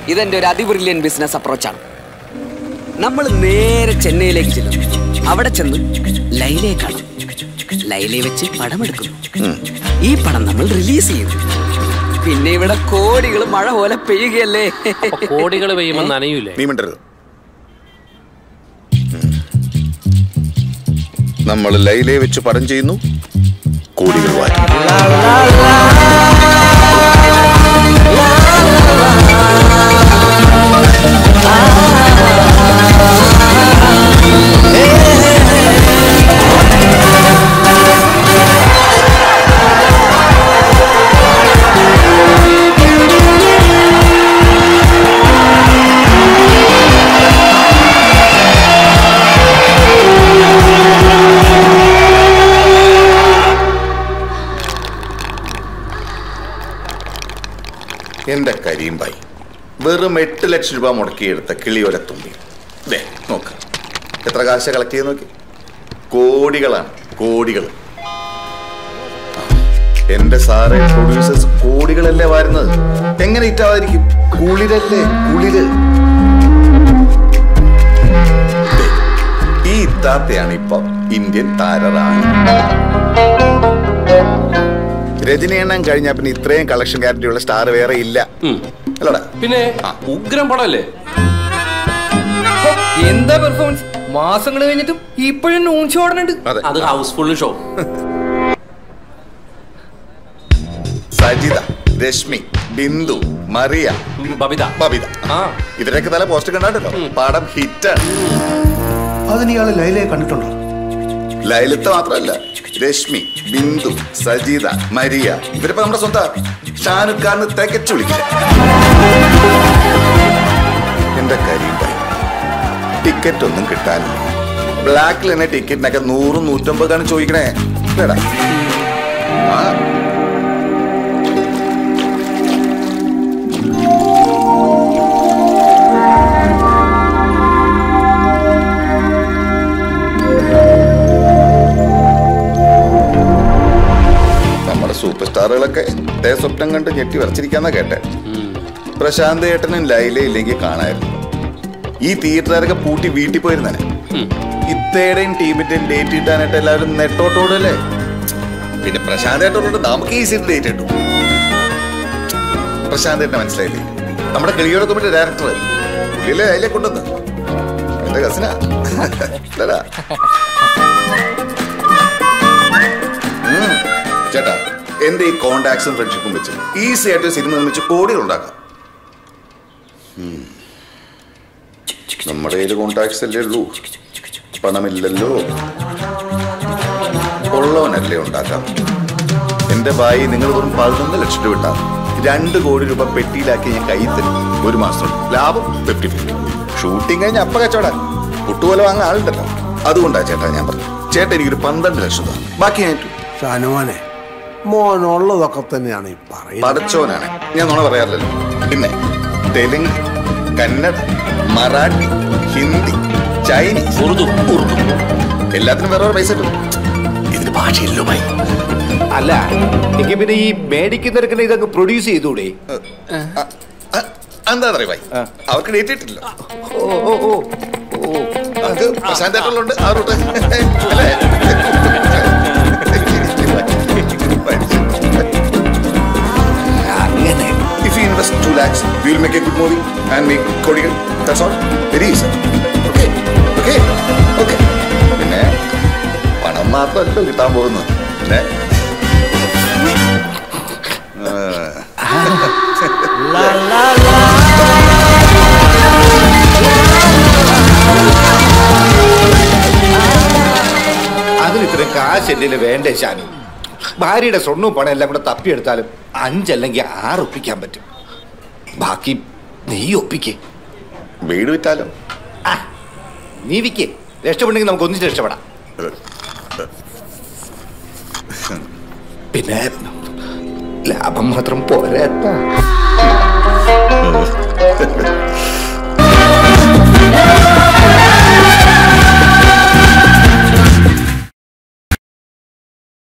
ഇതെന്റെ ഒരു അതിബ്രില്യൻ ബിസിനസ് അപ്രോച്ചാണ് നമ്മൾ നേരെ ചെന്നൈയിലേക്ക് ചെല്ലും അവിടെ ചെന്ന് ലൈലയെ കാണും ലൈലയെ വെച്ച് പടമെടുക്കുന്നു ഈ പടം നമ്മൾ റിലീസ് ചെയ്യുന്നു പിന്നെ ഇവിടെ കോടികൾ മഴ പോലെ പെയ്യുകയല്ലേ കോടികൾ പെയ്യുമ്പോൾ നനയൂലേ നീ മിണ്ടരുത് നമ്മൾ ലൈലയെ വെച്ച് പടം ചെയ്യുന്നു കോടികൾ വാരി എന്റെ കരീംബായി വെറും എട്ട് ലക്ഷം രൂപ മുടക്കിയെടുത്ത കിളിയോല തുമ്പി ദേ നോക്ക് എത്ര കാശ കളക്ട് ചെയ്ത് നോക്കി കോടികളാണ് കോടികൾ എന്റെ സാറെ പ്രൊഡ്യൂസേഴ്സ് കോടികളല്ലേ വരുന്നത് എങ്ങനെ ഇറ്റാവാതിരിക്കും കുളിരല്ലേ കുളിര് ദേ, ഈ ഇത്താത്തയാണ് ഇപ്പൊ ഇന്ത്യൻ താരറാണി രജനി എണ്ണം കഴിഞ്ഞാൽ പിന്നെ ഇത്രയും കളക്ഷൻ ഗ്യാരണ്ടി ഉള്ള സ്റ്റാർ വേറെ ഇല്ല അല്ലടാ പിന്നെ ഉഗ്രം പടമല്ലേ എന്താ പെർഫോമൻസ് മാസങ്ങൾ കഴിഞ്ഞിട്ടും ഇപ്പോഴും നൂഞ്ച് ഓടണുണ്ട് അതെ അത് ഹൗസ്ഫുൾ ഷോ സജിത രശ്മി ബിന്ദു മറിയ ബബിത ബബിത ആ ഇവരൊക്കെ തല പോസ്റ്റ് കണ്ടാണ്ടല്ലോ പടം ഹിറ്റാണ് അതിന് ഇയാള് ലൈലയെ കണ്ടിട്ടുണ്ടോ ലൈലത്ത് മാത്രമല്ല രശ്മി ബിന്ദു സജിത മരിയ ഇവരിപ്പോ നമ്മുടെ സ്വന്തം ഷാനുഖ് ഖാന് തികച്ചു വിളിക്കില്ല എന്റെ കരീബായി ടിക്കറ്റ് ഒന്നും കിട്ടാനില്ല ബ്ലാക്കിൽ തന്നെ ടിക്കറ്റിനൊക്കെ നൂറും നൂറ്റമ്പതാണ് ചോദിക്കണേ ഇല്ലടാ. ആ നമ്മുടെ സൂപ്പർ സ്റ്റാറുകളൊക്കെ ഇതേ സ്വപ്നം കണ്ട് ഞെട്ടി വരച്ചിരിക്കാന്നാ കേട്ടെ പ്രശാന്ത് ഏട്ടനും ലൈല ഇല്ലെങ്കിൽ കാണായിരുന്നു ഈ തിയേറ്ററുകാരൊക്കെ പൂട്ടി വീട്ടിൽ പോയിരുന്നെ ഇത്തേടെയും ടീമിന്റെയും ഡേറ്റ് കിട്ടാനായിട്ട് എല്ലാവരും നെട്ടോട്ടോടല്ലേ പിന്നെ പ്രശാന്ത് ഏട്ടനോട് നമുക്ക് ഈസി ഡേറ്റ് കിട്ടും പ്രശാന്ത് ഏട്ടനെ മനസ്സിലായില്ലേ നമ്മുടെ കിളിയോടെ തുമ്പിന്റെ ഡയറക്ടർ പുള്ളിയല്ലേ അതിലെ കൊണ്ടുവന്ന് എന്റെ കസിനാ ഇല്ലടാ. ഉം. ചേട്ടാ എന്റെ ഈ കോണ്ടാക്ട്സും ഫ്രണ്ട്ഷിപ്പും വെച്ച് ഈസി ആയിട്ട് സിനിമ നിർമ്മിച്ച് കോടികൾ ഉണ്ടാക്കാം ഉം. നമ്മുടെ കയ്യിൽ കോണ്ടാക്ട്സ് അല്ലേ ഉള്ളൂ പണമില്ലല്ലോ ഉള്ളവനല്ലേ ഉണ്ടാക്കാം എന്റെ ഭായി നിങ്ങൾ വെറും പതിനൊന്ന് ലക്ഷം രൂപ ഇട്ടാൽ രണ്ട് കോടി രൂപ പെട്ടിയിലാക്കി ഞാൻ കയ്യിൽ തരും ഒരു മാസം ലാഭം ഫിഫ്റ്റി ഫിഫ്റ്റി ഷൂട്ടിംഗ് കഴിഞ്ഞ അപ്പ കച്ചവടം പുട്ടുപോലെ വാങ്ങാൻ ആളുണ്ടല്ലോ അതുകൊണ്ടാ ചേട്ടാ ഞാൻ പറഞ്ഞു ചേട്ടാ എനിക്കൊരു പന്ത്രണ്ട് ലക്ഷം തന്നു ബാക്കി ഞാൻ ഏറ്റു ഷാനുമോനെ മോനുള്ളതൊക്കെ തന്നെയാണ് ഈ പറയുന്നത് പടച്ചോനാണ് ഞാൻ നോണ പറയാറില്ലല്ലോ പിന്നെ തെലുങ്ക് കന്നഡ മറാഠി ഹിന്ദി ചൈനീസ് ഉറുദു ഉറുദു എല്ലാത്തിനും വേറെ വേറെ പൈസ കിട്ടും ഇതിന് ഭാഷയില്ലോ ഭയ അല്ല എങ്കിൽ പിന്നെ ഈ മേടിക്കുന്നവർക്ക് ഇതങ്ങ് പ്രൊഡ്യൂസ് ചെയ്തൂടെ എന്താ പറയാ ഭയ അവർക്ക് ഡേറ്റ് ഇട്ടില്ല ഓ ഓ ഓ ഓ നമുക്ക് പ്രശാന്ത് ഏട്ടനുണ്ട് ആ റൂട്ട് അല്ലേ അങ്ങനെ If you invest 2 lakhs, we will make a good movie and make Kodigal. That's all. Very easy. Okay. Okay. Okay. പിന്നെ പണം മാത്രമല്ലോ കിട്ടാൻ പോകുന്നത് പിന്നെ അതിന് ഇത്രയും കാശ് എൻ്റെ വേണ്ടേ ശാനു ഭാര്യയുടെ സ്വർണ്ണവും പണം എല്ലാം കൂടെ തപ്പിയെടുത്താലും അഞ്ചല്ലെങ്കിൽ ആറ് ഒപ്പിക്കാൻ പറ്റും ബാക്കി നീ ഒപ്പിക്കേ വീട് വിറ്റാലോ നീ വിക്കേ രക്ഷപ്പെടെങ്കിൽ നമുക്ക് ഒന്നിച്ച് രക്ഷപ്പെടാം പിന്നെ ലാഭം മാത്രം പോരാ